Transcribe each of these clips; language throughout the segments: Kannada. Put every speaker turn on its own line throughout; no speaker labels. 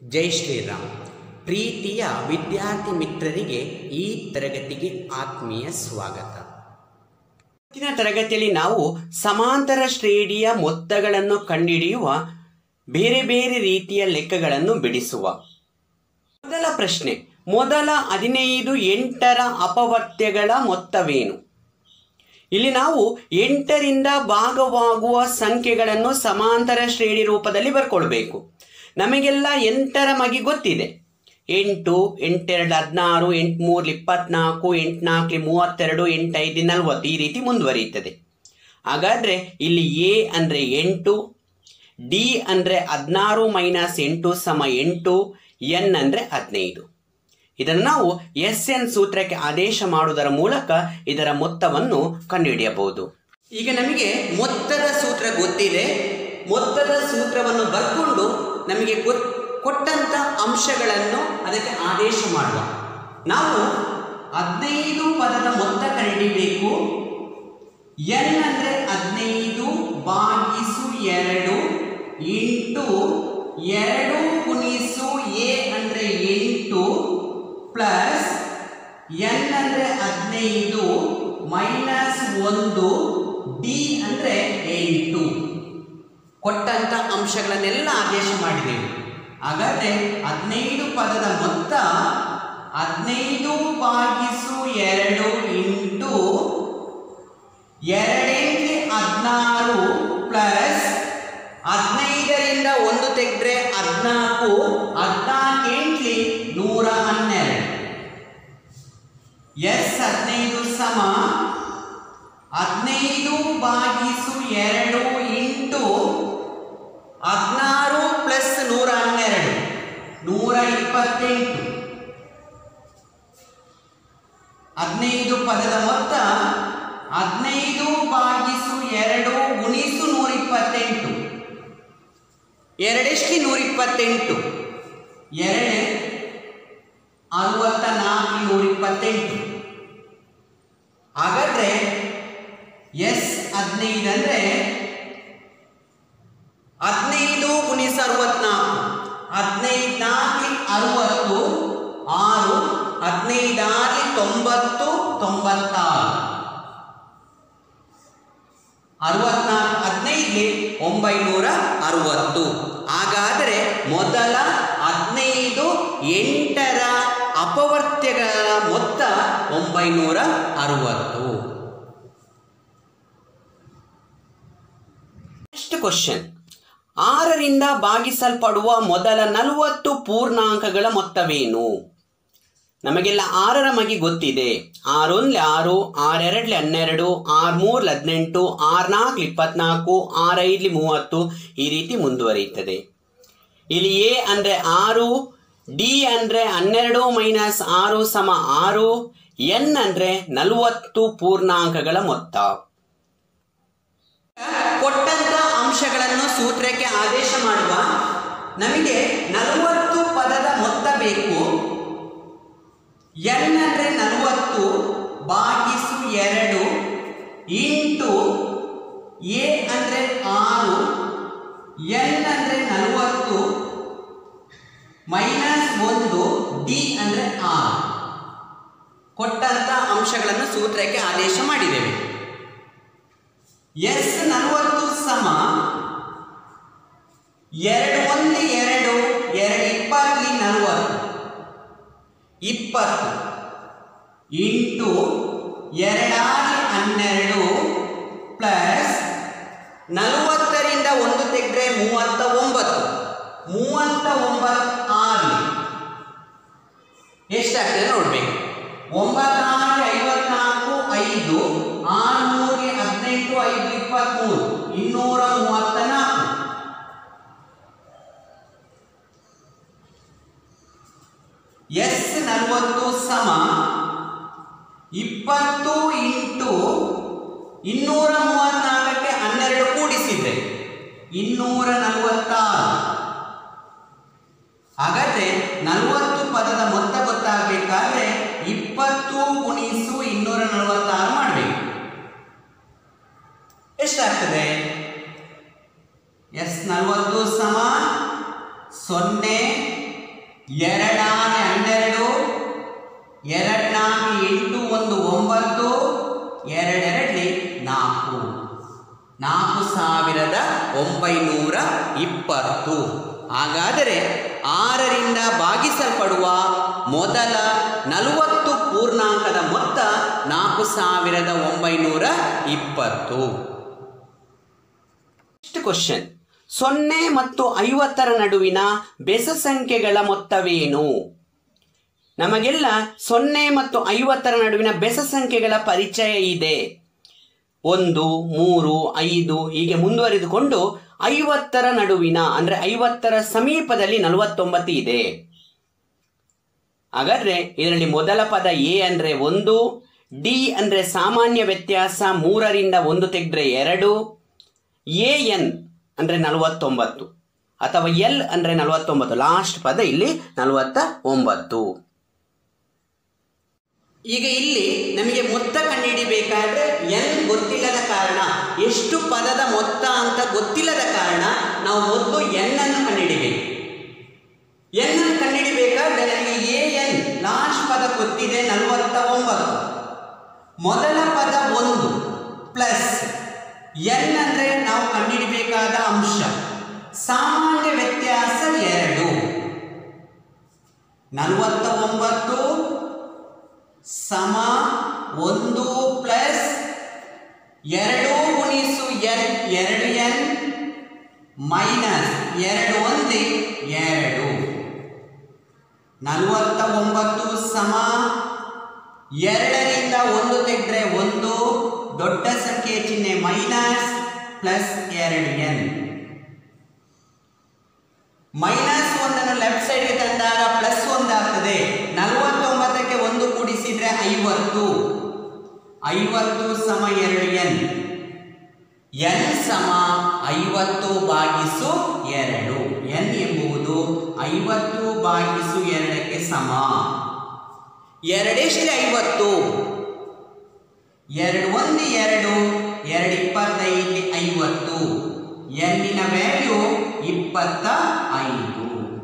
ಜೈ ಶ್ರೀರಾಮ್ ಪ್ರೀತಿಯ ವಿದ್ಯಾರ್ಥಿ ಮಿತ್ರರಿಗೆ ಈ ತರಗತಿಗೆ ಆತ್ಮೀಯ ಸ್ವಾಗತ ಇವತ್ತಿನ ತರಗತಿಯಲ್ಲಿ ನಾವು ಸಮಾಂತರ ಶ್ರೇಣಿಯ ಮೊತ್ತಗಳನ್ನು ಕಂಡುಹಿಡಿಯುವ ಬೇರೆ ಬೇರೆ ರೀತಿಯ ಲೆಕ್ಕಗಳನ್ನು ಬಿಡಿಸುವ ಮೊದಲ ಪ್ರಶ್ನೆ ಮೊದಲ ಹದಿನೈದು ಎಂಟರ ಅಪವರ್ತ್ಯಗಳ ಮೊತ್ತವೇನು ಇಲ್ಲಿ ನಾವು ಎಂಟರಿಂದ ಭಾಗವಾಗುವ ಸಂಖ್ಯೆಗಳನ್ನು ಸಮಾಂತರ ಶ್ರೇಣಿ ರೂಪದಲ್ಲಿ ಬರ್ಕೊಳ್ಬೇಕು ನಮಗೆಲ್ಲ ಎಂಟರ ಮಗಿ ಗೊತ್ತಿದೆ ಎಂಟು ಎಂಟೆರಡು ಹದಿನಾರು ಎಂಟು ಮೂರು ಇಪ್ಪತ್ನಾಲ್ಕು ಎಂಟುನಾಲ್ಕು ಮೂವತ್ತೆರಡು ಎಂಟೈದು ನಲವತ್ತು ಈ ರೀತಿ ಮುಂದುವರಿಯುತ್ತದೆ ಹಾಗಾದರೆ ಇಲ್ಲಿ ಎ ಅಂದರೆ ಎಂಟು ಡಿ ಅಂದರೆ ಹದಿನಾರು ಮೈನಸ್ ಎಂಟು ಸಮ ಎಂಟು ಎನ್ ಅಂದರೆ ಹದಿನೈದು ಇದನ್ನು ನಾವು ಎಸ್ ಎನ್ ಸೂತ್ರಕ್ಕೆ ಆದೇಶ ಮಾಡುವುದರ ಮೂಲಕ ಇದರ ಮೊತ್ತವನ್ನು ಕಂಡುಹಿಡಿಯಬಹುದು ಈಗ ನಮಗೆ ಮೊತ್ತದ ಸೂತ್ರ ಗೊತ್ತಿದೆ ಮೊತ್ತದ ಸೂತ್ರವನ್ನು ಬರ್ಕೊಂಡು ನಮಗೆ ಗೊತ್ ಕೊಟ್ಟಂತ ಅಂಶಗಳನ್ನು ಅದಕ್ಕೆ ಆದೇಶ ಮಾಡುವ ನಾವು ಹದಿನೈದು ಪದದ ಮೊತ್ತ ಕಂಡುಹಿಡಿಬೇಕು ಎನ್ ಅಂದರೆ ಹದಿನೈದು ಭಾಗಿಸು ಎರಡು ಇಂಟು ಎರಡು ಗುಣಿಸು ಎ ಅಂದರೆ ಎಂಟು ಪ್ಲಸ್ ಎನ್ ಅಂದರೆ ಹದಿನೈದು ಮೈನಸ್ ಒಂದು ಡಿ ಅಂದರೆ ಎಂಟು ಕೊಟ್ಟಂತ ಅಂಶಗಳನ್ನೆಲ್ಲ ಆದೇಶ ಮಾಡಿದೆವು ಹಾಗಾದರೆ ಹದಿನೈದು ಪದದ ಮೊತ್ತ ಹದಿನೈದು ಭಾಗಿಸು ಎರಡು ಇಂಟು ಎರಡೆಂಟ್ಲಿ ಹದಿನಾರು ಪ್ಲಸ್ ಹದಿನೈದರಿಂದ ಒಂದು ತೆಗೆದ್ರೆ ಹದಿನಾಲ್ಕು ಹದಿನಾಲ್ಕು ಎಂಟ್ಲಿ ನೂರ ಹನ್ನೆರಡು ಎಸ್ ಹದಿನೈದು ಸಮ ಹದಿನೈದು ಭಾಗಿಸು ಎರಡು ಇಂಟು ಹದಿನಾರು ಪ್ಲಸ್ ನೂರ ಹನ್ನೆರಡು ನೂರ ಇಪ್ಪತ್ತೆಂಟು ಹದಿನೈದು ಪದದ ಮೊತ್ತ ಹದಿನೈದು ಭಾಗಿಸು ಎರಡು ಗುಣಿಸು ನೂರ ಇಪ್ಪತ್ತೆಂಟು ಎರಡೆಷ್ಟು ನೂರ ಇಪ್ಪತ್ತೆಂಟು ಎರಡೇ ಅರವತ್ತ ನಾಲ್ಕು ನೂರ ಇಪ್ಪತ್ತೆಂಟು ಹಾಗಾದ್ರೆ ಎಸ್ ಹದಿನೈದು ಅಂದರೆ ಹದಿನೈದು ಗುಣಿಸ ಅರವತ್ನಾಲ್ಕು ಹದಿನೈದು ನಾಲ್ಕು ಅರವತ್ತು ಆರು ಹದಿನೈದಾರು ತೊಂಬತ್ತು ತೊಂಬತ್ತಾರು ಅರವತ್ನಾಲ್ಕು ಹದಿನೈದು ಒಂಬೈನೂರ ಅರವತ್ತು ಹಾಗಾದರೆ ಮೊದಲ ಹದಿನೈದು ಎಂಟರ ಅಪವರ್ತ್ಯಗಳ ಮೊತ್ತ ಒಂಬೈನೂರ ಅರವತ್ತು ನೆಕ್ಸ್ಟ್ ಕ್ವಶನ್ ಆರರಿಂದ ಭಾಗಿಸಲ್ಪಡುವ ಮೊದಲ ನಲವತ್ತು ಪೂರ್ಣಾಂಕಗಳ ಮೊತ್ತವೇನು ನಮಗೆಲ್ಲ ಆರರ ಮಗಿ ಗೊತ್ತಿದೆ ಆರೊಂದ್ಲೆ ಆರು ಆರೆರಡ್ಲಿ ಹನ್ನೆರಡು ಆರು ಮೂರ್ಲಿ ಹದಿನೆಂಟು ಆರು ನಾಲ್ಕು ಇಪ್ಪತ್ನಾಲ್ಕು ಆರೈದ್ಲಿ ಮೂವತ್ತು ಈ ರೀತಿ ಮುಂದುವರಿಯುತ್ತದೆ ಇಲ್ಲಿ ಎ ಅಂದರೆ ಆರು ಡಿ ಅಂದರೆ ಹನ್ನೆರಡು ಮೈನಸ್ ಆರು ಸಮ ಆರು ಎನ್ ಅಂದರೆ ನಲವತ್ತು ಪೂರ್ಣಾಂಕಗಳ ಮೊತ್ತ ಕೊಟ್ಟಂತ ಅಂಶಗಳನ್ನು ಸೂತ್ರಕ್ಕೆ ಆದೇಶ ಮಾಡುವ ನಮಗೆ ನಲವತ್ತು ಪದದ ಮೊತ್ತ ಬೇಕು ಎನ್ ಅಂದರೆ ನಲವತ್ತು ಭಾಗಿಸು ಎರಡು ಇಂಟು ಎ ಅಂದರೆ ಆರು ಎನ್ ಅಂದರೆ ನಲವತ್ತು ಮೈನಸ್ ಒಂದು ಡಿ ಅಂದರೆ ಆರು ಕೊಟ್ಟಂತ ಅಂಶಗಳನ್ನು ಸೂತ್ರಕ್ಕೆ ಆದೇಶ ಮಾಡಿದ್ದೇವೆ ಎಸ್ ನಲವತ್ತು ಸಮ ಎರಡು ಒಂದು ಎರಡು ಎರಡು ಇಪ್ಪತ್ತಲಿ ನಲವತ್ತು ಇಪ್ಪತ್ತು ಇಂಟು ಎರಡಾರು ಹನ್ನೆರಡು ಪ್ಲಸ್ ನಲವತ್ತರಿಂದ ಒಂದು ತೆಗೆದ್ರೆ ಮೂವತ್ತ ಒಂಬತ್ತು ಮೂವತ್ತ ಒಂಬತ್ತು ಆರು ಎಷ್ಟಾಗ್ತದೆ ನೋಡ್ಬೇಕು ಒಂಬತ್ತಾರು ಐವತ್ನಾಲ್ಕು ಐದು ಆರು ಮೂರಿಗೆ ಹದಿನೆಂಟು ಐದು ಇಪ್ಪತ್ತ್ಮೂರು ಇನ್ನೂರ ಮೂವತ್ತ ನಾಲ್ಕು ಎಸ್ ನಲವತ್ತು ಸಮ ಇಪ್ಪತ್ತು ಇಂಟು ಇನ್ನೂರ ಮೂವತ್ನಾಲ್ಕಕ್ಕೆ ಹನ್ನೆರಡು ಕೂಡಿಸಿದ್ರೆ ಇನ್ನೂರ ನಲವತ್ತಾರು ಹಾಗಾದ್ರೆ ನಲವತ್ತು ಪದದ ಮೊತ್ತ ಗೊತ್ತಾಗಬೇಕಾದ್ರೆ ಇಪ್ಪತ್ತು ಗುಣಿಸು ಇನ್ನೂರ ನಲವತ್ತಾರು ಮಾಡಬೇಕು ಎಷ್ಟಾಗ್ತದೆ ಎಸ್ ನಲವತ್ತು ಸಮ ಸೊನ್ನೆ ಎರಡಾನೆ ಹನ್ನೆರಡು ಎರಡ್ನಾಲ್ಕು ಎಂಟು ಒಂದು ಒಂಬತ್ತು ಎರಡೆರಡಲಿ ನಾಲ್ಕು ನಾಲ್ಕು ಸಾವಿರದ ಒಂಬೈನೂರ ಇಪ್ಪತ್ತು ಹಾಗಾದರೆ ಆರರಿಂದ ಭಾಗಿಸಲ್ಪಡುವ ಮೊದಲ ನಲವತ್ತು ಪೂರ್ಣಾಂಕದ ಮೊತ್ತ ನಾಲ್ಕು ಸಾವಿರದ ಒಂಬೈನೂರ ಇಪ್ಪತ್ತು ನೆಕ್ಸ್ಟ್ ಕ್ವಶನ್ ಸೊನ್ನೆ ಮತ್ತು ಐವತ್ತರ ನಡುವಿನ ಬೆಸ ಸಂಖ್ಯೆಗಳ ಮೊತ್ತವೇನು ನಮಗೆಲ್ಲ ಸೊನ್ನೆ ಮತ್ತು ಐವತ್ತರ ನಡುವಿನ ಬೆಸ ಸಂಖ್ಯೆಗಳ ಪರಿಚಯ ಇದೆ ಒಂದು ಮೂರು ಐದು ಹೀಗೆ ಮುಂದುವರಿದುಕೊಂಡು ಐವತ್ತರ ನಡುವಿನ ಅಂದರೆ ಐವತ್ತರ ಸಮೀಪದಲ್ಲಿ ನಲವತ್ತೊಂಬತ್ತು ಇದೆ ಹಾಗಾದ್ರೆ ಇದರಲ್ಲಿ ಮೊದಲ ಪದ ಎ ಅಂದರೆ ಒಂದು ಡಿ ಅಂದರೆ ಸಾಮಾನ್ಯ ವ್ಯತ್ಯಾಸ ಮೂರರಿಂದ ಒಂದು ತೆಗೆದ್ರೆ ಎರಡು ಎ ಎನ್ ಅಂದರೆ ನಲವತ್ತೊಂಬತ್ತು ಅಥವಾ ಎಲ್ ಅಂದರೆ ನಲವತ್ತೊಂಬತ್ತು ಲಾಸ್ಟ್ ಪದ ಇಲ್ಲಿ ನಲವತ್ತ ಒಂಬತ್ತು ಈಗ ಇಲ್ಲಿ ನಮಗೆ ಮೊತ್ತ ಕಂಡುಹಿಡಿಬೇಕಾದ್ರೆ ಎನ್ ಗೊತ್ತಿಲ್ಲದ ಕಾರಣ ಎಷ್ಟು ಪದದ ಮೊತ್ತ ಅಂತ ಗೊತ್ತಿಲ್ಲದ ಕಾರಣ ನಾವು ಮೊದಲು ಎನ್ ಅನ್ನು ಕಂಡುಹಿಡಿಬೇಕು ಎನ್ ಅನ್ನು ಕಂಡುಹಿಡಿಬೇಕಾದ್ರೆ ನನಗೆ ಎ ಎನ್ ಲಾಸ್ಟ್ ಪದ ಗೊತ್ತಿದೆ ನಲವತ್ತ ಒಂಬತ್ತು ಮೊದಲ ಪದ ಒಂದು ಪ್ಲಸ್ ಎನ್ ಅಂದರೆ ನಾವು ಕಂಡುಹಿಡಿಬೇಕಾದ ಅಂಶ ಸಾಮಾನ್ಯ ವ್ಯತ್ಯಾಸ ಎರಡು ನಲವತ್ತ ಒಂಬತ್ತು ಸಮ ಒಂದು ಪ್ಲಸ್ ಎರಡು ಗುಣಿಸು ಎನ್ ಎರಡು ಎನ್ ಮೈನಸ್ ಎರಡು ಒಂದೇ ಎರಡು ನಲವತ್ತ ಒಂಬತ್ತು ಸಮ ಎರಡರಿಂದ ಒಂದು ತೆಗೆದ್ರೆ ಒಂದು ದೊಡ್ಡ ಸಂಖ್ಯೆ ಚಿಹ್ನೆ ಮೈನಸ್ ಪ್ಲಸ್ ಎರಡು ಎನ್ ಮೈನಸ್ ಒಂದನ್ನು ಲೆಫ್ಟ್ ಸೈಡ್ಗೆ ತಂದಾಗ ಪ್ಲಸ್ ಒಂದಾಗ್ತದೆ ನಲವತ್ತೊಂಬತ್ತಕ್ಕೆ ಒಂದು ಕೂಡಿಸಿದ್ರೆ ಐವತ್ತು ಐವತ್ತು ಸಮ ಎರಡು ಎನ್ ಎನ್ ಸಮ ಐವತ್ತು ಭಾಗಿಸು ಎರಡು ಎನ್ ಎಂಬುದು ಐವತ್ತು ಭಾಗಿಸು ಎರಡಕ್ಕೆ ಸಮ ಎರಡೆಷ್ಟು ಐವತ್ತು ಎರಡು ಒಂದು ಎರಡು ಎರಡು ಇಪ್ಪತ್ತೈದು ಐವತ್ತು ಎನ್ನಿನ ವ್ಯಾಲ್ಯೂ ಇಪ್ಪತ್ತ ಐದು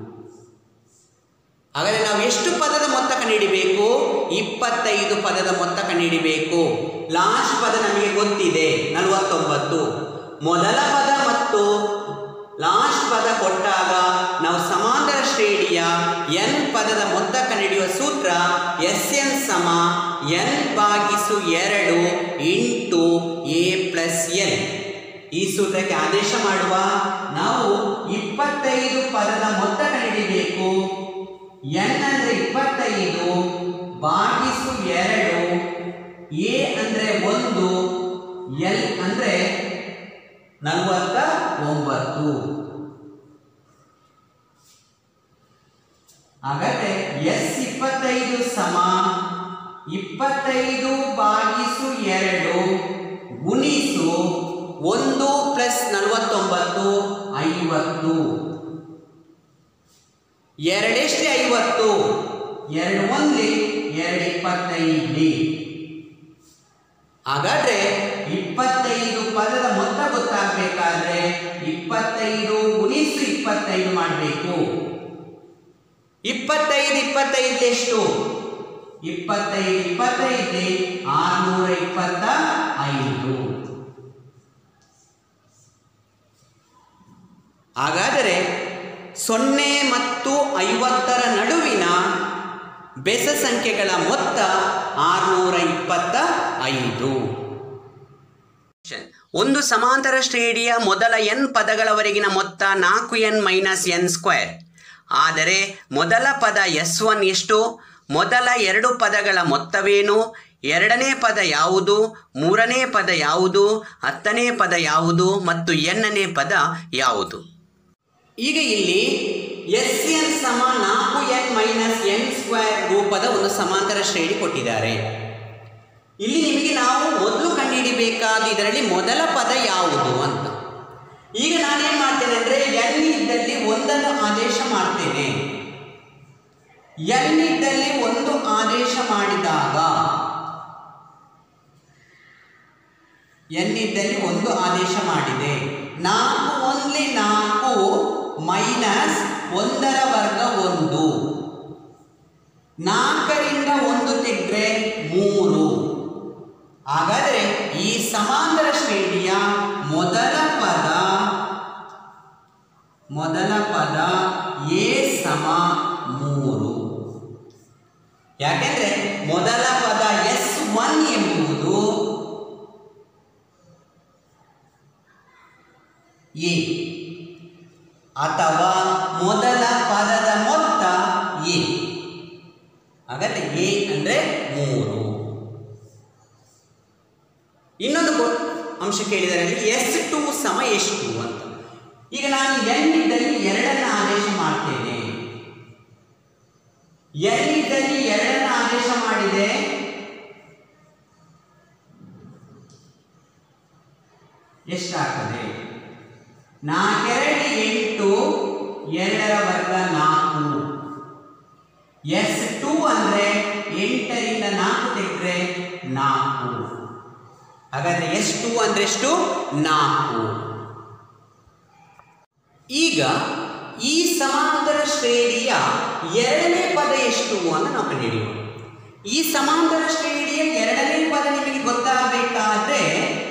ಹಾಗಾದರೆ ನಾವು ಎಷ್ಟು ಪದದ ಮೊತ್ತ ಕಂಡುಹಿಡಿಬೇಕು ಇಪ್ಪತ್ತೈದು ಪದದ ಮೊತ್ತ ಕಂಡುಹಿಡಿಬೇಕು ಲಾಸ್ಟ್ ಪದ ನಮಗೆ ಗೊತ್ತಿದೆ ನಲವತ್ತೊಂಬತ್ತು ಮೊದಲ ಪದ ಮತ್ತು ಲಾಸ್ಟ್ ಪದ ಕೊಟ್ಟಾಗ ನಾವು ಸಮಾಂತರ ಶ್ರೇಣಿಯ ಎನ್ ಪದದ ಮೊತ್ತ ಕಂಡುಹಿಡಿಯುವ ಸೂತ್ರ ಎಸ್ ಎನ್ ಸಮ ಎನ್ ಭಾಗಿಸು ಎರಡು into A plus N E ಸೂತ್ರಕ್ಕೆ ಆದೇಶ ಮಾಡುವ ನಾವು ಇಪ್ಪತ್ತೈದು ಪದದ ಮೊತ್ತ ಕಂಡುಹಿಡಿಬೇಕು ಎನ್ ಅಂದ್ರೆ ಇಪ್ಪತ್ತೈದು ಭಾಗಿಸು ಎರಡು ಎ ಅಂದ್ರೆ ಒಂದು ಎಲ್ ಅಂದ್ರೆ ನಲವತ್ತ ಒಂಬತ್ತು ಹಾಗಾದ್ರೆ ಎಸ್ ಇಪ್ಪತ್ತೈದು ಸಮ ಇಪ್ಪತ್ತೈದು ಭಾಗಿಸು ಎರಡು ಗುಣಿಸು ಒಂದು ಪ್ಲಸ್ ನಲವತ್ತೊಂಬತ್ತು ಐವತ್ತು ಎರಡೆಷ್ಟೇ ಐವತ್ತು ಎರಡು ಒಂದೇ ಎರಡು ಇಪ್ಪತ್ತೈದು ಹಾಗಾದ್ರೆ ಇಪ್ಪತ್ತೈದು ಪದದ ಮೊತ್ತ ಗೊತ್ತಾಗಬೇಕಾದ್ರೆ ಇಪ್ಪತ್ತೈದು ಗುಣಿಸು ಇಪ್ಪತ್ತೈದು ಮಾಡಬೇಕು ಇಪ್ಪತ್ತೈದು ಇಪ್ಪತ್ತೈದು ಎಷ್ಟು ಇಪ್ಪತ್ತೈದು ಇಪ್ಪತ್ತೈದು ಆರುನೂರ ಇಪ್ಪತ್ತ ಐದು ಹಾಗಾದರೆ ಸೊನ್ನೆ ಮತ್ತು ಐವತ್ತರ ನಡುವಿನ ಬೆಸ ಸಂಖ್ಯೆಗಳ ಮೊತ್ತ ಆರುನೂರ ಇಪ್ಪತ್ತ ಐದು ಒಂದು ಸಮಾಂತರ ಶ್ರೇಣಿಯ ಮೊದಲ ಎನ್ ಪದಗಳವರೆಗಿನ ಮೊತ್ತ ನಾಲ್ಕು ಎನ್ ಮೈನಸ್ ಎನ್ ಸ್ಕ್ವೇರ್ ಆದರೆ ಮೊದಲ ಪದ ಎಸ್ ಒನ್ ಎಷ್ಟು ಮೊದಲ ಎರಡು ಪದಗಳ ಮೊತ್ತವೇನು ಎರಡನೇ ಪದ ಯಾವುದು ಮೂರನೇ ಪದ ಯಾವುದು ಹತ್ತನೇ ಪದ ಯಾವುದು ಮತ್ತು ಎನ್ನನೇ ಪದ ಯಾವುದು ಈಗ ಇಲ್ಲಿ ಎಸ್ ಎನ್ ಸಮ ನಾಲ್ಕು ಎನ್ ಮೈನಸ್ ಎನ್ ಸ್ಕ್ವೇರ್ ರೂಪದ ಒಂದು ಸಮಾಂತರ ಶ್ರೇಣಿ ಕೊಟ್ಟಿದ್ದಾರೆ ಇಲ್ಲಿ ನಿಮಗೆ ನಾವು ಮೊದಲು ಕಂಡುಹಿಡಿಬೇಕಾದ ಇದರಲ್ಲಿ ಮೊದಲ ಪದ ಯಾವುದು ಅಂತ ಈಗ ನಾನೇನು ಮಾಡ್ತೇನೆ ಅಂದರೆ ಎನ್ ಇದ್ದಲ್ಲಿ ಒಂದನ್ನು ಆದೇಶ ಮಾಡ್ತೇನೆ ಎನ್ ಇದ್ದಲ್ಲಿ ಒಂದು ಆದೇಶ ಮಾಡಿದಾಗ ಎನ್ ಇದ್ದಲ್ಲಿ ಒಂದು ಆದೇಶ ಮಾಡಿದೆ ನಾಲ್ಕು ಒಂದ್ಲಿ ನಾಲ್ಕು ಮೈನಸ್ ಒಂದರ ವರ್ಗ ಒಂದು ನಾಲ್ಕರಿಂದ ಒಂದು ತೆಗೆದ್ರೆ ಮೂರು ಹಾಗಾದರೆ ಈ ಸಮಾಂತರ ಶ್ರೇಣಿಯ ಮೊದಲ ಪದ ಮೊದಲ ಪದ ಎ ಸಮ ಮೂರು ಯಾಕೆಂದ್ರೆ ಮೊದಲ ಪದ ಎಸ್ ಒನ್ ಎಂಬುದು ಎ ಅಥವಾ ಮೊದಲ ಪದದ ಮೊತ್ತ ಎ ಹಾಗಾದ್ರೆ ಎ ಅಂದ್ರೆ ಮೂರು ಇನ್ನೊಂದು ಕೊ- ಅಂಶ ಕೇಳಿದರೆ ಎಸ್ ಟು ಸಮ ಎಷ್ಟು ಅಂತ ಈಗ ನಾನು ಎನ್ ಇದ್ದಲ್ಲಿ ಎರಡನ್ನ ಆದೇಶ ಮಾಡ್ತೇನೆ ಎನ್ ಇದ್ದಲ್ಲಿ ಎರಡನ್ನ ಆದೇಶ ಮಾಡಿದೆ ಎಷ್ಟಾಗ್ತದೆ ನಾಲ್ಕೆರಡು ಎಂಟು ಎರಡರ ವರ್ಗ ನಾಲ್ಕು ಎಸ್ ಟು ಅಂದ್ರೆ ಎಂಟರಿಂದ ನಾಲ್ಕು ತೆಗೆದ್ರೆ ನಾಲ್ಕು ಹಾಗಾದ್ರೆ ಎಸ್ ಟು ಅಂದ್ರೆ ಎಷ್ಟು ನಾಲ್ಕು ಈಗ ಈ ಸಮಾಂತರ ಶ್ರೇಣಿಯ ಎರಡನೇ ಪದ ಎಷ್ಟು ಅಂತ ನಾವು ಕಂಡುಹಿಡಿಯೋಣ ಈ ಸಮಾಂತರ ಶ್ರೇಣಿಯ ಎರಡನೇ ಪದ ನಿಮಗೆ ಗೊತ್ತಾಗಬೇಕಾದ್ರೆ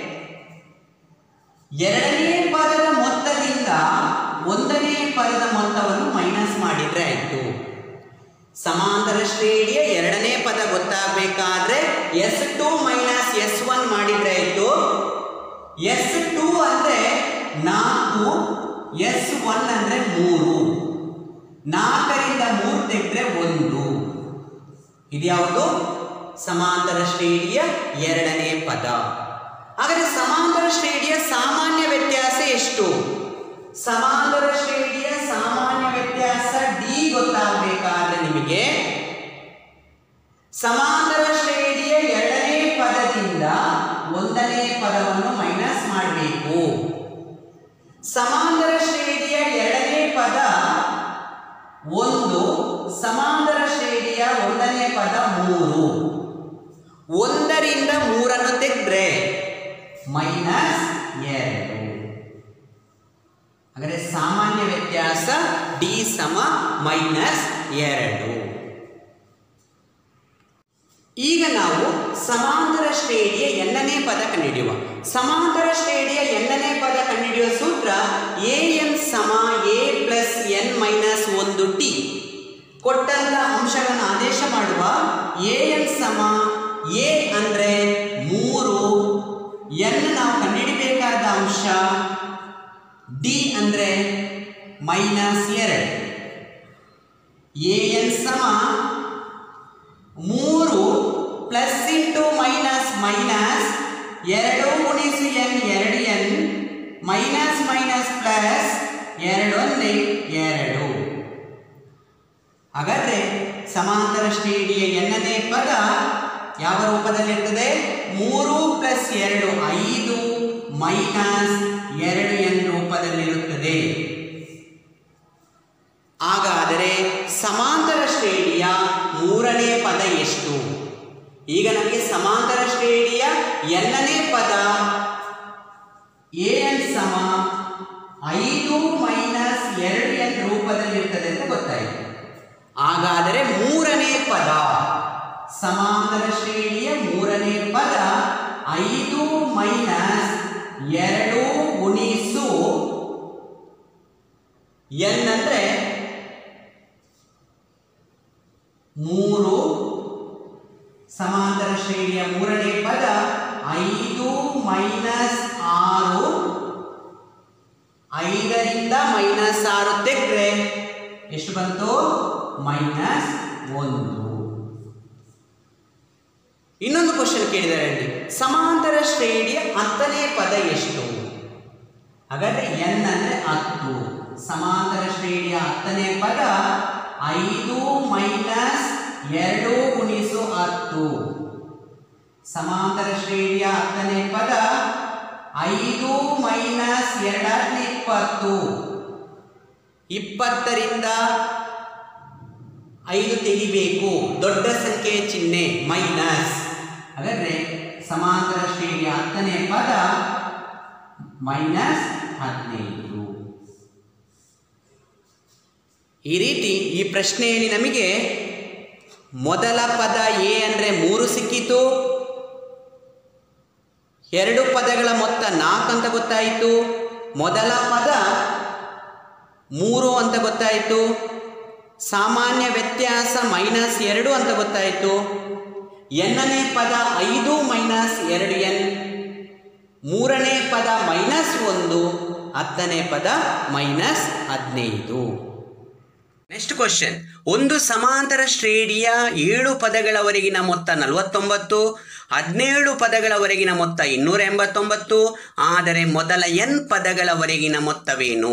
ಎರಡನೇ ಪದದ ಮೊತ್ತದಿಂದ ಒಂದನೇ ಪದದ ಮೊತ್ತವನ್ನು ಮೈನಸ್ ಮಾಡಿದ್ರೆ ಆಯ್ತು ಸಮಾಂತರ ಶ್ರೇಣಿಯ ಎರಡನೇ ಪದ ಗೊತ್ತಾಗಬೇಕಾದ್ರೆ S two minus S one ಮಾಡಿದ್ರೆ ಆಯ್ತು ಎಸ್ ಟು ಅಂದ್ರೆ ನಾಲ್ಕು ಎಸ್ ಒನ್ ಅಂದ್ರೆ ಮೂರು ನಾಲ್ಕರಿಂದ ಮೂರು ತೆಗೆದ್ರೆ ಒಂದು ಇದ್ಯಾವುದು ಸಮಾಂತರ ಶ್ರೇಣಿಯ ಎರಡನೇ ಪದ ಹಾಗಾದ್ರೆ ಸಮಾಂತರ ಶ್ರೇಣಿಯ ಸಾಮಾನ್ಯ ವ್ಯತ್ಯಾಸ ಎಷ್ಟು ಸಮಾಂತರ ಶ್ರೇಣಿಯ ಸಾಮಾನ್ಯ ವ್ಯತ್ಯಾಸ ಡಿ ಗೊತ್ತಾಗಬೇಕಾದ್ರೆ ನಿಮಗೆ ಸಮಾಂತರ ಶ್ರೇಣಿಯ ಎರಡನೇ ಪದದಿಂದ ಒಂದನೇ ಪದವನ್ನು ಮೈನಸ್ ಮಾಡಬೇಕು ಸಮಾಂತರ ಶ್ರೇಣಿಯ ಎರಡನೇ ಪದ ಒಂದು ಸಮಾಂತರ ಶ್ರೇಣಿಯ ಒಂದನೇ ಪದ ಮೂರು ಒಂದರಿಂದ ಮೂರನ್ನು ತೆಗೆದ್ರೆ ಮೈನಸ್ ಎರಡು ಹಾಗಾದ್ರೆ ಸಾಮಾನ್ಯ ವ್ಯತ್ಯಾಸ ಡಿ ಸಮ ಮೈನಸ್ ಎರಡು ಈಗ ನಾವು ಸಮಾಂತರ ಶ್ರೇಣಿಯ ಎನ್ನನೇ ಪದ ಕಂಡುಹಿಡಿಯುವ ಸಮಾಂತರ ಶ್ರೇಣಿಯ ಎನ್ನನೇ ಪದ ಕಂಡುಹಿಡಿಯುವ ಸೂತ್ರ ಎ ಎನ್ ಸಮ ಎ ಪ್ಲಸ್ ಎನ್ ಮೈನಸ್ ಒಂದು ಟಿ ಕೊಟ್ಟಂತ ಅಂಶಗಳನ್ನು ಆದೇಶ ಮಾಡುವ ಎ ಎನ್ ಸಮ ಎ ಅಂದರೆ ಮೂರು ಎನ್ ನಾವು ಕಂಡುಹಿಡಿಬೇಕಾದ ಅಂಶ ಡಿ ಅಂದರೆ ಮೈನಸ್ ಎರಡು ಎ ಎನ್ ಸಮ ಮೂರು ಪ್ಲಸ್ ಇಂಟು ಮೈನಸ್ ಮೈನಸ್ ಎರಡು ಗುಣಿಸು ಎನ್ ಎರಡು ಎನ್ ಮೈನಸ್ ಮೈನಸ್ ಪ್ಲಸ್ ಎರಡು ಒಂದೇ ಎರಡು ಹಾಗಾದ್ರೆ ಸಮಾಂತರ ಶ್ರೇಣಿಯ ಎನ್ನನೇ ಪದ ಯಾವ ರೂಪದಲ್ಲಿರ್ತದೆ ಮೂರು ಪ್ಲಸ್ ಎರಡು ಐದು ಮೈನಸ್ ಎರಡು ಎನ್ ರೂಪದಲ್ಲಿರುತ್ತದೆ ಹಾಗಾದರೆ ಸಮಾಂತರ ಶ್ರೇಣಿಯ ಮೂರನೇ ಪದ ಎಷ್ಟು ಈಗ ನಮಗೆ ಸಮಾಂತರ ಶ್ರೇಣಿಯ ಎನ್ನನೇ ಪದ ಎ ಎನ್ ಸಮ ಐದು ಮೈನಸ್ ಎರಡು ಎನ್ ರೂಪದಲ್ಲಿರ್ತದೆ ಅಂತ ಗೊತ್ತಾಯಿತು ಹಾಗಾದರೆ ಮೂರನೇ ಪದ ಸಮಾಂತರ ಶ್ರೇಣಿಯ ಮೂರನೇ ಪದ ಐದು ಮೈನಸ್ ಎರಡು ಗುಣಿಸು ಎನ್ ಅಂದರೆ ಮೂರು ಸಮಾಂತರ ಶ್ರೇಣಿಯ ಮೂರನೇ ಪದ ಐದು ಮೈನಸ್ ಆರು ಐದರಿಂದ ಮೈನಸ್ ಆರು ತೆಗೆದ್ರೆ ಎಷ್ಟು ಬಂತು ಮೈನಸ್ ಒಂದು ಇನ್ನೊಂದು ಕ್ವಶನ್ ಕೇಳಿದ್ದಾರೆ ಅಲ್ಲಿ ಸಮಾಂತರ ಶ್ರೇಣಿಯ ಹತ್ತನೇ ಪದ ಎಷ್ಟು ಹಾಗಾದ್ರೆ ಎನ್ ಅಂದ್ರೆ ಹತ್ತು ಸಮಾಂತರ ಶ್ರೇಣಿಯ ಹತ್ತನೇ ಪದ ಐದು ಮೈನಸ್ ಎರಡು ಗುಣಿಸು ಹತ್ತು ಸಮಾಂತರ ಶ್ರೇಣಿಯ ಹತ್ತನೇ ಪದ ಐದು ಮೈನಸ್ ಎರಡನೇ ಇಪ್ಪತ್ತು ಇಪ್ಪತ್ತರಿಂದ ಐದು ತೆಗಿಬೇಕು ದೊಡ್ಡ ಸಂಖ್ಯೆಯ ಚಿಹ್ನೆ ಮೈನಸ್ ಹಾಗಾದ್ರೆ ಸಮಾಂತರ ಶ್ರೇಣಿಯ ಹತ್ತನೇ ಪದ ಮೈನಸ್ ಹದಿನೈದು ಈ ರೀತಿ ಈ ಪ್ರಶ್ನೆಯಲ್ಲಿ ನಮಗೆ ಮೊದಲ ಪದ ಎ ಅಂದರೆ ಮೂರು ಸಿಕ್ಕಿತು ಎರಡು ಪದಗಳ ಮೊತ್ತ ನಾಲ್ಕು ಅಂತ ಗೊತ್ತಾಯಿತು ಮೊದಲ ಪದ ಮೂರು ಅಂತ ಗೊತ್ತಾಯಿತು ಸಾಮಾನ್ಯ ವ್ಯತ್ಯಾಸ ಮೈನಸ್ ಎರಡು ಅಂತ ಗೊತ್ತಾಯಿತು ಎನ್ನನೇ ಪದ ಐದು ಮೈನಸ್ ಎರಡು ಎನ್ ಮೂರನೇ ಪದ ಮೈನಸ್ ಒಂದು ಹತ್ತನೇ ಪದ ಮೈನಸ್ ಹದಿನೈದು ನೆಕ್ಸ್ಟ್ ಕ್ವಶನ್ ಒಂದು ಸಮಾಂತರ ಶ್ರೇಣಿಯ ಏಳು ಪದಗಳವರೆಗಿನ ಮೊತ್ತ ನಲವತ್ತೊಂಬತ್ತು ಹದಿನೇಳು ಪದಗಳವರೆಗಿನ ಮೊತ್ತ ಇನ್ನೂರ ಎಂಬತ್ತೊಂಬತ್ತು ಆದರೆ ಮೊದಲ ಎನ್ ಪದಗಳವರೆಗಿನ ಮೊತ್ತವೇನು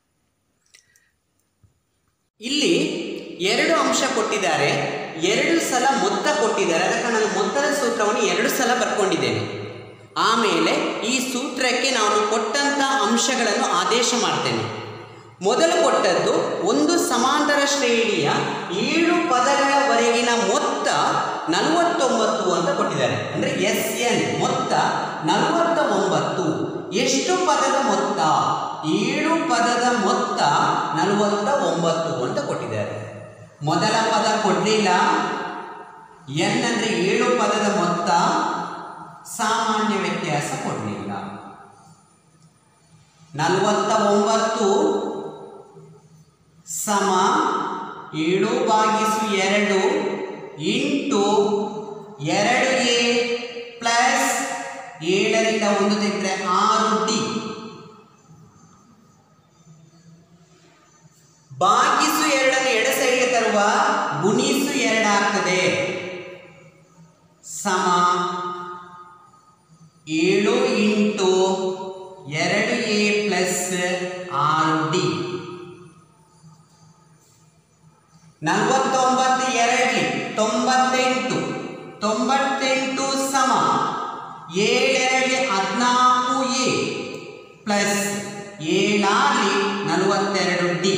ಇಲ್ಲಿ ಎರಡು ಅಂಶ ಕೊಟ್ಟಿದ್ದಾರೆ ಎರಡು ಸಲ ಮೊತ್ತ ಕೊಟ್ಟಿದ್ದಾರೆ ಅದಕ್ಕೆ ನಾನು ಮೊತ್ತದ ಸೂತ್ರವನ್ನು ಎರಡು ಸಲ ಬರ್ಕೊಂಡಿದ್ದೇನೆ ಆಮೇಲೆ ಈ ಸೂತ್ರಕ್ಕೆ ನಾನು ಕೊಟ್ಟಂಥ ಅಂಶಗಳನ್ನು ಆದೇಶ ಮಾಡ್ತೇನೆ ಮೊದಲು ಕೊಟ್ಟದ್ದು ಒಂದು ಸಮಾಂತರ ಶ್ರೇಣಿಯ ಏಳು ಪದಗಳವರೆಗಿನ ಮೊತ್ತ ನಲವತ್ತೊಂಬತ್ತು ಅಂತ ಕೊಟ್ಟಿದ್ದಾರೆ ಅಂದರೆ ಎಸ್ ಎನ್ ಮೊತ್ತ ನಲವತ್ತ ಒಂಬತ್ತು ಎಷ್ಟು ಪದದ ಮೊತ್ತ ಏಳು ಪದದ ಮೊತ್ತ ನಲವತ್ತ ಒಂಬತ್ತು ಅಂತ ಕೊಟ್ಟಿದ್ದಾರೆ ಮೊದಲ ಪದ ಕೊಡಲಿಲ್ಲ ಎನ್ ಅಂದರೆ ಏಳು ಪದದ ಮೊತ್ತ ಸಾಮಾನ್ಯ ವ್ಯತ್ಯಾಸ ಕೊಡಲಿಲ್ಲ ನಲವತ್ತ ಒಂಬತ್ತು ಸಮ ಏಳು ಭಾಗಿಸು ಎರಡು ಇಂಟು ಎರಡು ಎ ಪ್ಲಸ್ ಏಳರಿಂದ ಒಂದು ತೆಗೆದ್ರೆ ಆರು ಡಿ ಭಾಗಿಸು ಎರಡನ್ನು ಎಡ ಸೈಡ್ಗೆ ತರುವ ಗುಣಿಸು ಎರಡಾಗ್ತದೆ ಸಮ ಏಳು ಇಂಟು ಎರಡು ಎ ಪ್ಲಸ್ ಆರು ಡಿ ನಲವತ್ತೊಂಬತ್ತು ಎರಡಲಿ ತೊಂಬತ್ತೆಂಟು ತೊಂಬತ್ತೆಂಟು ಸಮ ಏಳೆರಡಲಿ ಹದಿನಾಲ್ಕು ಎ ಪ್ಲಸ್ ಏಳಾಲಿ ನಲವತ್ತೆರಡು ಡಿ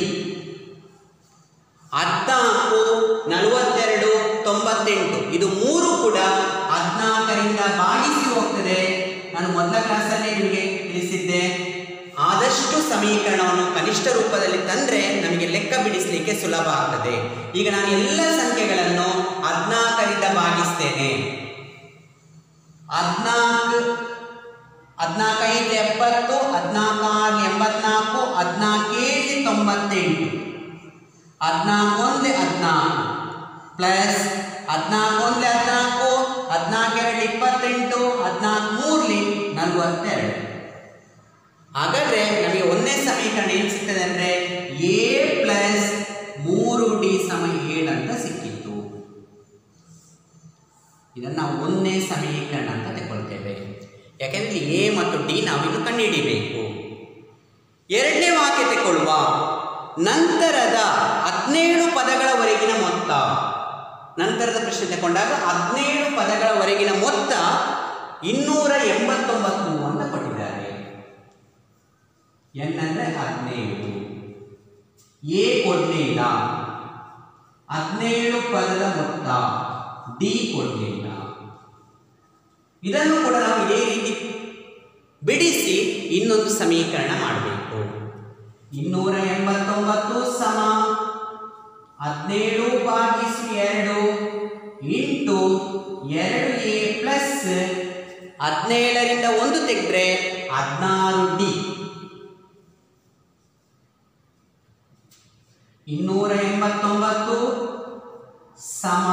ಹದಿನಾಲ್ಕು ನಲವತ್ತೆರಡು ತೊಂಬತ್ತೆಂಟು ಇದು ಮೂರು ಕೂಡ ಹದಿನಾಲ್ಕರಿಂದ ಭಾಗಿಸಿ ಹೋಗ್ತದೆ ನಾನು ಮೊದಲ ಕ್ಲಾಸಲ್ಲಿ ನಿಮಗೆ ತಿಳಿಸಿದ್ದೆ ಆದಷ್ಟು ಸಮೀಕರಣವನ್ನು ಕನಿಷ್ಠ ರೂಪದಲ್ಲಿ ತಂದರೆ ನಮಗೆ ಲೆಕ್ಕ ಬಿಡಿಸಲಿಕ್ಕೆ ಸುಲಭ ಆಗ್ತದೆ ಈಗ ನಾನು ಎಲ್ಲ ಸಂಖ್ಯೆಗಳನ್ನು ಹದಿನಾಲ್ಕರಿಂದ ಭಾಗಿಸ್ತೇನೆ ಹದಿನಾಲ್ಕು ಹದಿನಾಲ್ಕೈದು ಎಪ್ಪತ್ತು ಹದಿನಾಲ್ಕಾರು ಎಂಬತ್ನಾಲ್ಕು ಹದಿನಾಲ್ಕೇಳು ತೊಂಬತ್ತೆಂಟು ಹದಿನಾಲ್ಕು ಒಂದೇ ಹದಿನಾಲ್ಕು ಪ್ಲಸ್ ಹದಿನಾಲ್ಕು ಒಂದೇ ಹದಿನಾಲ್ಕು ಹದಿನಾಲ್ಕು ಎರಡು ಇಪ್ಪತ್ತೆಂಟು ಹದಿನಾಲ್ಕು ಮೂರ್ಲಿ ನಲವತ್ತೆರಡು ಹಾಗಾದ್ರೆ ನಮಗೆ ಒಂದನೇ ಸಮೀಕರಣ ಏನು ಸಿಗ್ತದೆ ಅಂದರೆ ಎ ಪ್ಲಸ್ ಮೂರು ಡಿ ಸಮ ಏಳು ಅಂತ ಸಿಕ್ಕಿತ್ತು ಇದನ್ನು ನಾವು ಒಂದನೇ ಸಮೀಕರಣ ಅಂತ ತಗೊಳ್ತೇವೆ ಯಾಕೆಂದರೆ ಎ ಮತ್ತು ಡಿ ನಾವಿನ್ನು ಕಂಡುಹಿಡಿಬೇಕು ಎರಡನೇ ವಾಕ್ಯ ತಗೊಳ್ಳುವ ನಂತರದ ಹದಿನೇಳು ಪದಗಳವರೆಗಿನ ಮೊತ್ತ ನಂತರದ ಪ್ರಶ್ನೆ ತಗೊಂಡಾಗ ಹದಿನೇಳು ಪದಗಳವರೆಗಿನ ಮೊತ್ತ ಇನ್ನೂರ ಎಂಬತ್ತೊಂಬತ್ತು ಅಂತ ಕೊಟ್ಟಿದ್ದಾರೆ ಎನ್ ಅಂದರೆ ಹದಿನೇಳು ಎ ಕೊಡಲಿಲ್ಲ ಹದಿನೇಳು ಪದದ ಮೊತ್ತ ಡಿ ಕೊಡಲಿಲ್ಲ ಇದನ್ನು ಕೂಡ ನಾವು ಇದೇ ರೀತಿ ಬಿಡಿಸಿ ಇನ್ನೊಂದು ಸಮೀಕರಣ ಮಾಡಬೇಕು ಇನ್ನೂರ ಎಂಬತ್ತೊಂಬತ್ತು ಸಮ ಹದಿನೇಳು ಭಾಗಿಸು ಎರಡು ಇಂಟು ಎರಡು ಎ ಪ್ಲಸ್ ಹದಿನೇಳರಿಂದ ಒಂದು ತೆಗೆದ್ರೆ ಹದಿನಾರು ಡಿ ಇನ್ನೂರ ಎಂಬತ್ತೊಂಬತ್ತು ಸಮ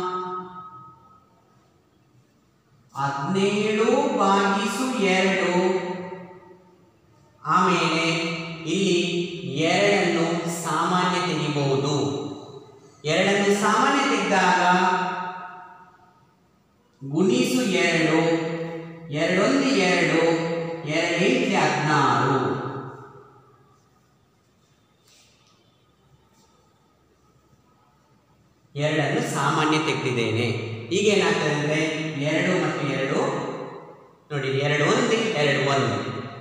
ಹದಿನೇಳು ಭಾಗಿಸು ಎರಡು ಆಮೇಲೆ ಇಲ್ಲಿ ಎರಡನ್ನು ಸಾಮಾನ್ಯ ತೆಗಿಬಹುದು ಎರಡನ್ನು ಸಾಮಾನ್ಯ ತೆಗೆದಾಗ ಗುಣಿಸು ಎರಡು ಎರಡೊಂದು ಎರಡು ಎರಡು ಎಂಟು ಹದಿನಾರು ಎರಡನ್ನು ಸಾಮಾನ್ಯ ತೆಗೆದಿದ್ದೇನೆ ಈಗ ಏನಾಗ್ತದೆ ಅಂದರೆ ಎರಡು ಮತ್ತು ಎರಡು ನೋಡಿ ಎರಡು ಒಂದು ಎರಡು ಒಂದು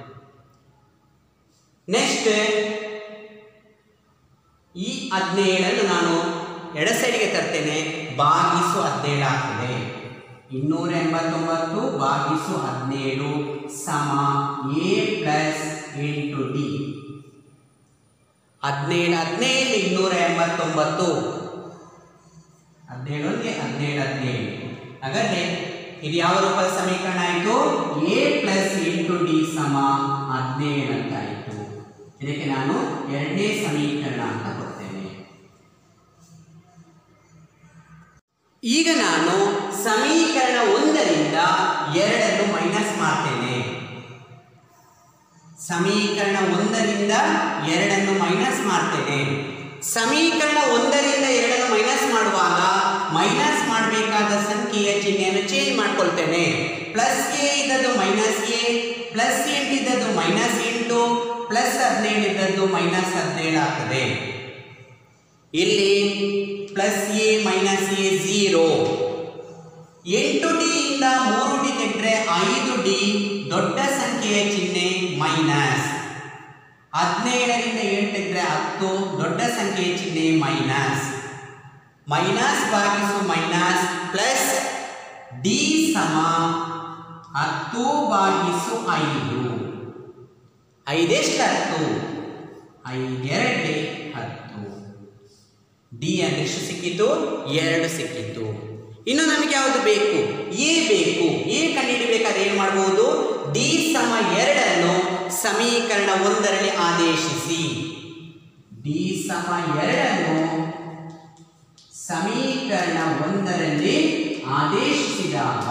ನೆಕ್ಸ್ಟ್ ಈ ಹದಿನೇಳನ್ನು ನಾನು ಎಡ ಸೈಡಿಗೆ ತರ್ತೇನೆ ಭಾಗಿಸು ಹದಿನೇಳು ಆಗ್ತದೆ ಇನ್ನೂರ ಎಂಬತ್ತೊಂಬತ್ತು ಭಾಗಿಸು ಹದಿನೇಳು ಸಮ ಎ ಪ್ಲಸ್ ಎಂಟು ಡಿ ಹದಿನೇಳು ಹದಿನೇಳು ಇನ್ನೂರ ಎಂಬತ್ತೊಂಬತ್ತು ಹದಿನೇಳು ಒಂದೇ ಹದಿನೇಳು ಹದಿನೇಳು ಹಾಗಾದ್ರೆ ಇದು ಯಾವ ರೂಪದ ಸಮೀಕರಣ ಆಯಿತು ಎ ಪ್ಲಸ್ ಎಂಟು ಡಿ ಸಮ ಹದಿನೇಳು ಅಂತ ಆಯಿತು ಇದಕ್ಕೆ ನಾನು ಎರಡನೇ ಸಮೀಕರಣ ಅಂತ ಕೊಡ್ತೇನೆ ಈಗ ನಾನು ಸಮೀಕರಣ ಒಂದರಿಂದ ಎರಡನ್ನು ಮೈನಸ್ ಮಾಡ್ತೇನೆ ಸಮೀಕರಣ ಒಂದರಿಂದ ಎರಡನ್ನು ಮೈನಸ್ ಮಾಡ್ತೇನೆ ಸಮೀಕರಣ ಒಂದರಿಂದ ಎರಡನ್ನು ಮೈನಸ್ ಮಾಡುವಾಗ ಮೈನಸ್ ಮಾಡಬೇಕಾದ ಸಂಖ್ಯೆಯ ಚಿಹ್ನೆಯನ್ನು ಚೇಂಜ್ ಮಾಡ್ಕೊಳ್ತೇನೆ ಪ್ಲಸ್ ಎ ಇದ್ದದ್ದು ಮೈನಸ್ ಎ ಪ್ಲಸ್ ಎಂಟು ಇದ್ದದ್ದು ಮೈನಸ್ ಎಂಟು ಪ್ಲಸ್ ಹದಿನೇಳು ಇದ್ದದ್ದು ಮೈನಸ್ ಹದಿನೇಳು ಆಗ್ತದೆ ಇಲ್ಲಿ plus A minus A zero ಎಂಟು ಡಿ ಇಂದ ಮೂರು ಡಿ ತೆಗೆದ್ರೆ ಐದು ಡಿ ದೊಡ್ಡ ಸಂಖ್ಯೆಯ ಚಿಹ್ನೆ ಮೈನಸ್ ಹದಿನೇಳರಿಂದ ಏಳು ತೆಗೆದ್ರೆ ಹತ್ತು ದೊಡ್ಡ ಸಂಖ್ಯೆಯ ಚಿಹ್ನೆ ಮೈನಸ್ ಮೈನಸ್ ಭಾಗಿಸು ಮೈನಸ್ ಪ್ಲಸ್ ಡಿ ಸಮ ಹತ್ತು ಭಾಗಿಸು ಐದು ಐದೆಷ್ಟು ಹತ್ತು ಐದೆರಡೆ ಹತ್ತು ಡಿ ಅಂದ್ರೆ ಎಷ್ಟು ಸಿಕ್ಕಿತು ಎರಡು ಸಿಕ್ಕಿತು ಇನ್ನು ನಮಗೆ ಯಾವುದು ಬೇಕು ಎ ಬೇಕು ಎ ಕಂಡುಹಿಡಿಬೇಕಾದ್ರೆ ಏನು ಮಾಡಬಹುದು ಡಿ ಸಮ ಎರಡನ್ನು ಸಮೀಕರಣ ಒಂದರಲ್ಲಿ ಆದೇಶಿಸಿ ಡಿ ಸಮ ಎರಡನ್ನು ಸಮೀಕರಣ ಒಂದರಲ್ಲಿ ಆದೇಶಿಸಿದಾಗ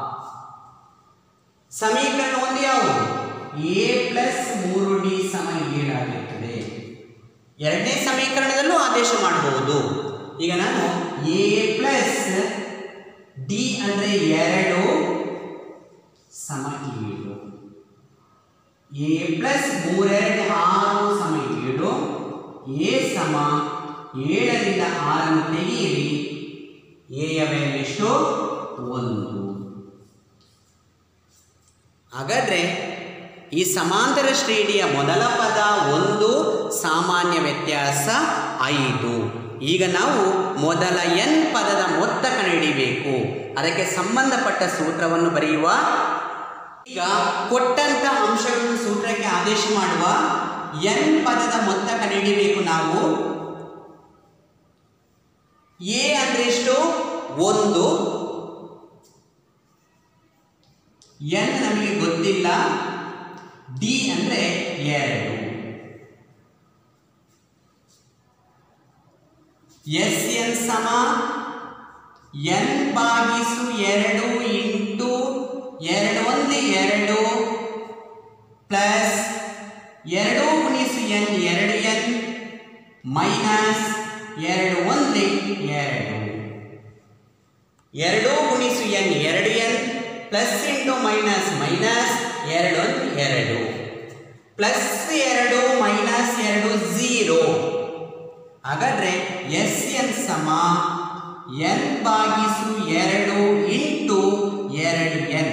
ಸಮೀಕರಣ ಒಂದು ಯಾವುದು ಎ ಪ್ಲಸ್ ಮೂರು ಡಿ ಸಮ ಏಳಾಗಿರ್ತದೆ ಎರಡನೇ ಸಮೀಕರಣದಲ್ಲೂ ಆದೇಶ ಮಾಡಬಹುದು ಈಗ ನಾನು ಎ ಪ್ಲಸ್ ಡಿ ಅಂದರೆ ಎರಡು ಸಮ ಏಳು ಎ ಪ್ಲಸ್ ಮೂರೆರಡು ಆರು ಸಮ ಏಳು ಎ ಸಮ ಏಳರಿಂದ ಆರನ್ನು ತೆಗೆಯಿರಿ ಎಯ ಬೆಲೆ ಎಷ್ಟು ಒಂದು ಹಾಗಾದ್ರೆ ಈ ಸಮಾಂತರ ಶ್ರೇಣಿಯ ಮೊದಲ ಪದ ಒಂದು ಸಾಮಾನ್ಯ ವ್ಯತ್ಯಾಸ ಐದು ಈಗ ನಾವು ಮೊದಲ ಎನ್ ಪದದ ಮೊತ್ತ ಕಂಡುಹಿಡಿಯಬೇಕು ಅದಕ್ಕೆ ಸಂಬಂಧಪಟ್ಟ ಸೂತ್ರವನ್ನು ಬರೆಯುವ ಈಗ ಕೊಟ್ಟಂತ ಅಂಶಗಳನ್ನು ಸೂತ್ರಕ್ಕೆ ಆದೇಶ ಮಾಡುವ ಎನ್ ಪದದ ಮೊತ್ತ ಕಂಡುಹಿಡಿಯಬೇಕು ನಾವು ಎ ಅಂದ್ರೆ ಎಷ್ಟು ಒಂದು ಎನ್ ನಮಗೆ ಗೊತ್ತಿಲ್ಲ ಡಿ ಅಂದ್ರೆ ಎರಡು ಎಸ್ ಎನ್ ಸಮ ಎನ್ ಭಾಗಿಸು ಎರಡು ಇಂಟು ಎರಡು ಒಂದು ಎರಡು ಪ್ಲಸ್ ಎರಡು ಗುಣಿಸು ಎನ್ ಎರಡು ಎನ್ ಮೈನಸ್ ಎರಡು ಒಂದು ಎರಡು ಎರಡು ಗುಣಿಸು ಎನ್ ಎರಡು N plus into minus minus ಎರಡು ಒಂದು ಎರಡು ಪ್ಲಸ್ ಎರಡು ಮೈನಸ್ ಎರಡು ಝೀರೋ ಹಾಗಾದ್ರೆ ಎಸ್ ಎನ್ ಸಮ ಎನ್ ಭಾಗಿಸು ಎರಡು ಇಂಟು ಎರಡು ಎನ್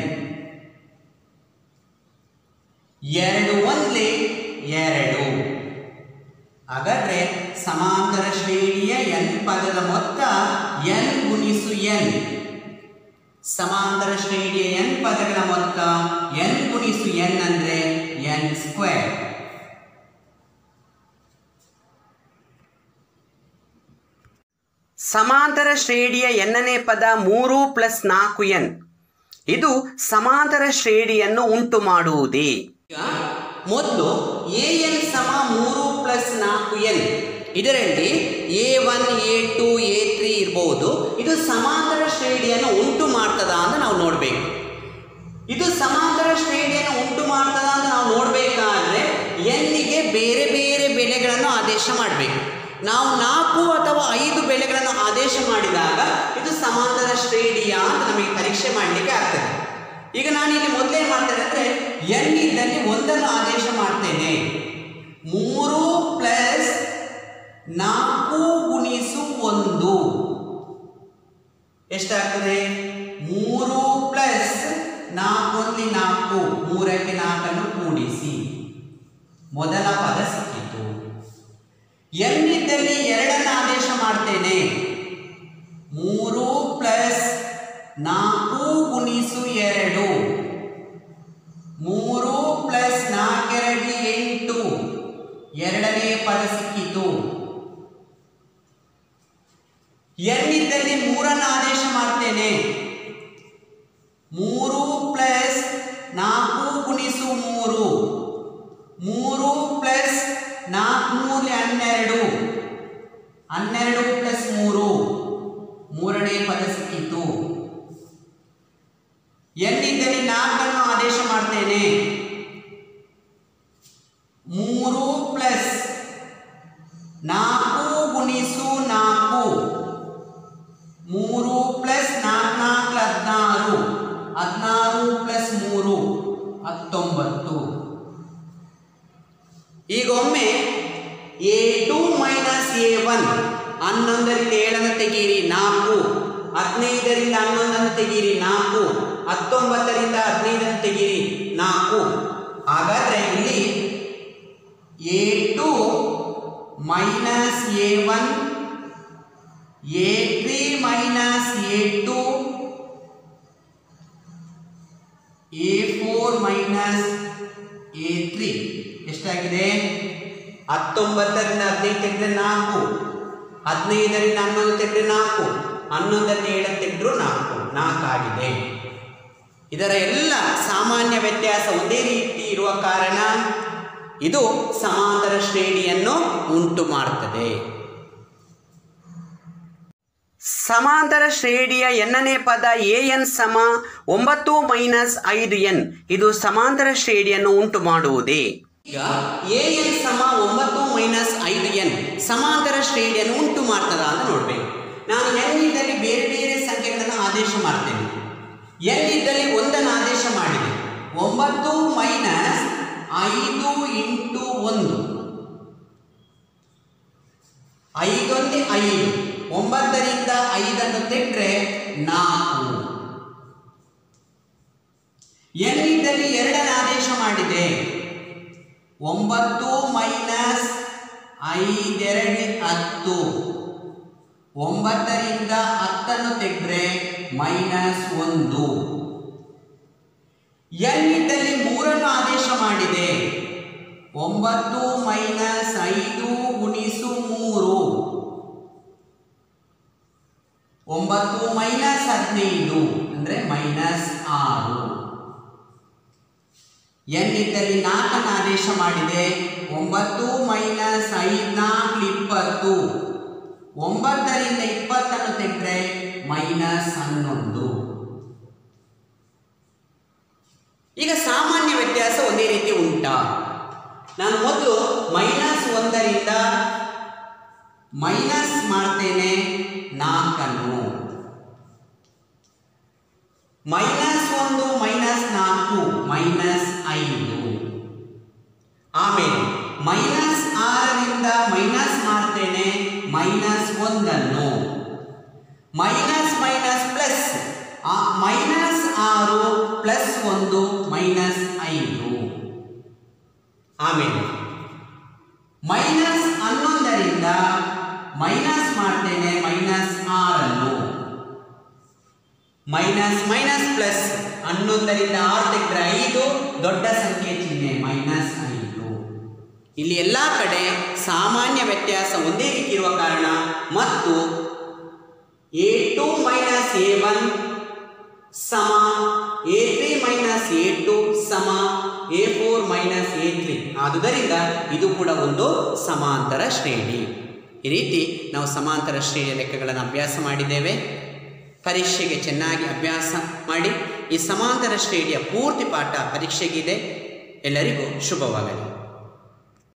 ಎರಡು ಒಂದೇ ಎರಡು ಹಾಗಾದ್ರೆ ಸಮಾಂತರ ಶ್ರೇಣಿಯ ಎನ್ ಪದದ ಮೊತ್ತ ಎನ್ ಗುಣಿಸು ಎನ್ ಸಮಾಂತರ ಶ್ರೇಣಿಯ ಎನ್ ಪದಗಳ ಮೊತ್ತ ಎನ್ ಗುಣಿಸು ಎನ್ ಅಂದ್ರೆ ಎನ್ ಸ್ಕ್ವೇರ್ ಸಮಾಂತರ ಶ್ರೇಣಿಯ ಎನ್ನನೇ ಪದ ಮೂರು ಪ್ಲಸ್ ನಾಲ್ಕು ಎನ್ ಇದು ಸಮಾಂತರ ಶ್ರೇಣಿಯನ್ನು ಉಂಟು ಮಾಡುವುದೇ ಈಗ ಮೊದಲು ಎ ಎನ್ ಸಮ ಮೂರು ಪ್ಲಸ್ ನಾಲ್ಕು ಎನ್ ಇದರಲ್ಲಿ A one A two A three ಇರಬಹುದು ಇದು ಸಮಾಂತರ ಶ್ರೇಣಿಯನ್ನು ಉಂಟು ಮಾಡ್ತದಾ ಅಂತ ನಾವು ನೋಡಬೇಕು ಇದು ಸಮಾಂತರ ಶ್ರೇಣಿಯನ್ನು ಉಂಟು ಮಾಡ್ತದ ಅಂತ ನಾವು ನೋಡಬೇಕಾದ್ರೆ ಎನ್ನಿಗೆ ಬೇರೆ ಬೇರೆ ಬೆಲೆಗಳನ್ನು ಆದೇಶ ಮಾಡಬೇಕು ನಾವು ನಾಲ್ಕು ಅಥವಾ ಐದು ಬೆಲೆಗಳನ್ನು ಆದೇಶ ಮಾಡಿದಾಗ ಇದು ಸಮಾಂತರ ಶ್ರೇಣಿಯ ಅಂತ ನಮಗೆ ಪರೀಕ್ಷೆ ಮಾಡಲಿಕ್ಕೆ ಆಗ್ತದೆ ಈಗ ನಾನು ಇಲ್ಲಿ ಮೊದಲೇ ಮಾಡ್ತೇನೆ ಅಂದರೆ ಎನ್ ಇದ್ದಲ್ಲಿ ಒಂದನ್ನು ಆದೇಶ ಮಾಡ್ತೇನೆ ಮೂರು ಪ್ಲಸ್ ನಾಲ್ಕು ಗುಣಿಸು ಒಂದು ಎಷ್ಟಾಗ್ತದೆ ಮೂರು ಪ್ಲಸ್ ನಾಲ್ಕೊಂದು ನಾಲ್ಕು ಮೂರಕ್ಕೆ ನಾಲ್ಕನ್ನು ಕೂಡಿಸಿ ಮೊದಲ ಪದ ಸಿಕ್ಕಿತು ಎನ್ನಿದ್ದಲ್ಲಿ ಎರಡನ್ನು ಆದೇಶ ಮಾಡ್ತೇನೆ ಮೂರು ಪ್ಲಸ್ ನಾಲ್ಕು ಗುಣಿಸು ಎರಡು ಮೂರು ಪ್ಲಸ್ ನಾಲ್ಕೆರಡು ಎಂಟು ಎರಡನೇ ಪದ ಸಿಕ್ಕಿತು ಎನ್ ಇದ್ದಲ್ಲಿ ಮೂರನ್ನು ಆದೇಶ ಮಾಡ್ತೇನೆ ಮೂರು ಪ್ಲಸ್ ನಾಲ್ಕು ಗುಣಿಸು ಮೂರು ಮೂರು ಪ್ಲಸ್ ನಾಲ್ಕು ಮೂರಲೆ ಹನ್ನೆರಡು ಹನ್ನೆರಡು ಪ್ಲಸ್ ಮೂರು ಮೂರನೇ ಪದ ಸಿಕ್ಕಿತು ಎಲ್ಲಿದ್ದಲ್ಲಿ ನಾಲ್ಕನ್ನು ಆದೇಶ ಮಾಡ್ತೇನೆ ಮೂರು ಪ್ಲಸ್ ನಾಲ್ಕು ಗುಣಿಸು ನಾಲ್ಕು ಮೂರು ಪ್ಲಸ್ ನಾಲ್ಕು ನಾಲ್ಕು ಹದಿನಾರು ಹದಿನಾರು ಪ್ಲಸ್ ಮೂರು ಹತ್ತೊಂಬತ್ತು ಈಗ ಒಮ್ಮೆ A two minus A one ಹನ್ನೊಂದರಿಂದ ಏಳನ್ನು ತೆಗೀರಿ ನಾಲ್ಕು ಹದಿನೈದರಿಂದ ಹನ್ನೊಂದನ್ನು ತೆಗೀರಿ ನಾಲ್ಕು ಹತ್ತೊಂಬತ್ತರಿಂದ ಹದಿನೈದನ್ನು ತೆಗೀರಿ ನಾಲ್ಕು ಹಾಗಾದ್ರೆ ಇಲ್ಲಿ A two minus A one A three minus A two A four minus A three ಎಷ್ಟಾಗಿದೆ ಹತ್ತೊಂಬತ್ತರಿಂದ ಹದಿನೈದು ತೆಗೆದ್ರೆ ನಾಲ್ಕು ಹದಿನೈದರಿಂದ ಹನ್ನೊಂದು ತೆಗೆದ್ರೆ ನಾಲ್ಕು ಹನ್ನೊಂದರಿಂದ ಏಳು ತೆಗೆದ್ರು ನಾಲ್ಕು ನಾಲ್ಕು ಆಗಿದೆ ಇದರ ಎಲ್ಲ ಸಾಮಾನ್ಯ ವ್ಯತ್ಯಾಸ ಒಂದೇ ರೀತಿ ಇರುವ ಕಾರಣ ಇದು ಸಮಾಂತರ ಶ್ರೇಣಿಯನ್ನು ಉಂಟು ಮಾಡುತ್ತದೆ ಸಮಾಂತರ ಶ್ರೇಣಿಯ ಎನ್ನನೇ ಪದ ಎ ಎನ್ ಸಮ ಒಂಬತ್ತು ಮೈನಸ್ ಐದು ಎನ್ ಇದು ಸಮಾಂತರ ಶ್ರೇಣಿಯನ್ನು ಉಂಟು ಮಾಡುವುದೇ ಈಗ ಎ ಎನ್ ಸಮ ಒಂಬತ್ತು ಮೈನಸ್ ಐದು ಎನ್ ಸಮಾಂತರ ಶ್ರೇಣಿಯನ್ನು ಉಂಟು ಮಾಡ್ತದ ಅಂತ ನೋಡಬೇಕು ನಾನು ಎನ್ ಇದ್ದಲ್ಲಿ ಬೇರೆ ಬೇರೆ ಸಂಖ್ಯೆಗಳನ್ನು ಆದೇಶ ಮಾಡ್ತೇನೆ ಎನ್ ಇದ್ದಲ್ಲಿ ಒಂದನ್ನು ಆದೇಶ ಮಾಡಿದೆ ಒಂಬತ್ತು ಮೈನಸ್ ಐದು ಇಂಟು ಒಂದು ಐದೊಂದೇ ಐದು ಒಂಬತ್ತರಿಂದ ಐದನ್ನು ತೆಗೆದ್ರೆ ನಾಲ್ಕು ಎಲ್ಲಿದ್ದಲ್ಲಿ ಎರಡನ್ನು ಆದೇಶ ಮಾಡಿದೆ ಒಂಬತ್ತು ಮೈನಸ್ ಐದೆರಡು ಹತ್ತು ಒಂಬತ್ತರಿಂದ ಹತ್ತನ್ನು ತೆಗೆದ್ರೆ ಮೈನಸ್ ಒಂದು ಎಲ್ಲಿದ್ದಲ್ಲಿ ಮೂರನ್ನು ಆದೇಶ ಮಾಡಿದೆ ಒಂಬತ್ತು ಮೈನಸ್ ಐದು ಗುಣಿಸು ಮೂರು ಒಂಬತ್ತು ಮೈನಸ್ ಹದಿನೈದು ಅಂದ್ರೆ ಮೈನಸ್ ಆರು ಎನ್ ಇದ್ದಲ್ಲಿ ನಾಲ್ಕನ್ನು ಆದೇಶ ಮಾಡಿದೆ ಒಂಬತ್ತು ಮೈನಸ್ ಐದು ನಾಲ್ಕು ಇಪ್ಪತ್ತು ಒಂಬತ್ತರಿಂದ ಇಪ್ಪತ್ತನ್ನು ತೆಗೆದ್ರೆ ಮೈನಸ್ ಹನ್ನೊಂದು ಈಗ ಸಾಮಾನ್ಯ ವ್ಯತ್ಯಾಸ ಒಂದೇ ರೀತಿ ಉಂಟಾ ನಾನು ಮೊದಲು ಮೈನಸ್ ಒಂದರಿಂದ ಮೈನಸ್ ಮಾಡ್ತೇನೆ ನಾಲ್ಕನ್ನು ಮೈನಸ್ ಒಂದು ಮೈನಸ್ ನಾಲ್ಕು ಮೈನಸ್ ಐದು ಆಮೇಲೆ ಮೈನಸ್ ಆರರಿಂದ ಮೈನಸ್ ಮಾಡ್ತೇನೆ ಮೈನಸ್ ಒಂದನ್ನು ಮೈನಸ್ ಮೈನಸ್ ಪ್ಲಸ್ ಮೈನಸ್ ಆರು ಪ್ಲಸ್ ಒಂದು ಮೈನಸ್ ಐದು ಆಮೇಲೆ ಮೈನಸ್ ಹನ್ನೊಂದರಿಂದ ಮೈನಸ್ ಮಾಡ್ತೇನೆ ಮೈನಸ್ ಆರನ್ನು ಮೈನಸ್ ಮೈನಸ್ ಪ್ಲಸ್ ಹನ್ನೊಂದರಿಂದ ಆರು ತೆಗೆದ್ರೆ ಐದು ದೊಡ್ಡ ಸಂಖ್ಯೆ ಚಿಹ್ನೆ ಮೈನಸ್ ಐದು ಇಲ್ಲಿ ಎಲ್ಲ ಕಡೆ ಸಾಮಾನ್ಯ ವ್ಯತ್ಯಾಸ ಒಂದೇ ರೀತಿ ಇರುವ ಕಾರಣ ಮತ್ತು a two minus A one ಸಮ a three minus A two ಸಮ a four minus A three ಆದುದರಿಂದ ಇದು ಕೂಡ ಒಂದು ಸಮಾಂತರ ಶ್ರೇಣಿ ಈ ರೀತಿ ನಾವು ಸಮಾಂತರ ಶ್ರೇಣಿಯ ಲೆಕ್ಕಗಳನ್ನು ಅಭ್ಯಾಸ ಮಾಡಿದ್ದೇವೆ ಪರೀಕ್ಷೆಗೆ ಚೆನ್ನಾಗಿ ಅಭ್ಯಾಸ ಮಾಡಿ ಈ ಸಮಾಂತರ ಶ್ರೇಣಿಯ ಪೂರ್ತಿ ಪಾಠ ಪರೀಕ್ಷೆಗಿದೆ ಎಲ್ಲರಿಗೂ ಶುಭವಾಗಲಿ